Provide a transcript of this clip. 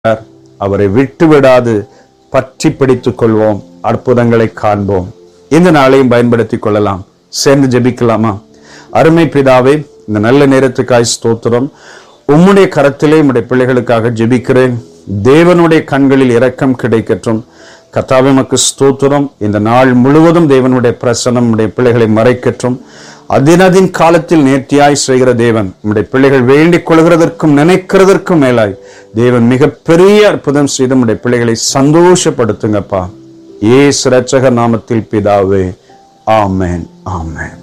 அவரை விட்டு விடாது பற்றி பிடித்துக் கொள்வோம் அற்புதங்களை காண்போம் இந்த நாளையும் பயன்படுத்திக் கொள்ளலாம் சேர்ந்து ஜெபிக்கலாமா அருமை பிதாவே இந்த நல்ல நேரத்துக்காய் ஸ்தோத்திரம் உம்முடைய கரத்திலே உம்முடைய பிள்ளைகளுக்காக ஜெபிக்கிறேன் தேவனுடைய கண்களில் இரக்கம் கிடைக்கட்டும் கத்தாவே மக்கு ஸ்தோத்திரம் இந்த நாள் முழுவதும் தேவனுடைய பிரசனம் உடைய பிள்ளைகளை மறைக்கட்டும் அதினதின் காலத்தில் நேர்த்தியாய் செய்கிற தேவன் உம்முடைய பிள்ளைகள் வேண்டிக் கொள்கிறதற்கும் நினைக்கிறதற்கும் மேலாய் தேவன் மிகப்பெரிய அற்புதம் செய்து உம்முடைய பிள்ளைகளை சந்தோஷப்படுத்துங்கப்பா ஏசு ரட்சக நாமத்தில் பிதாவே ஆமென் ஆமென்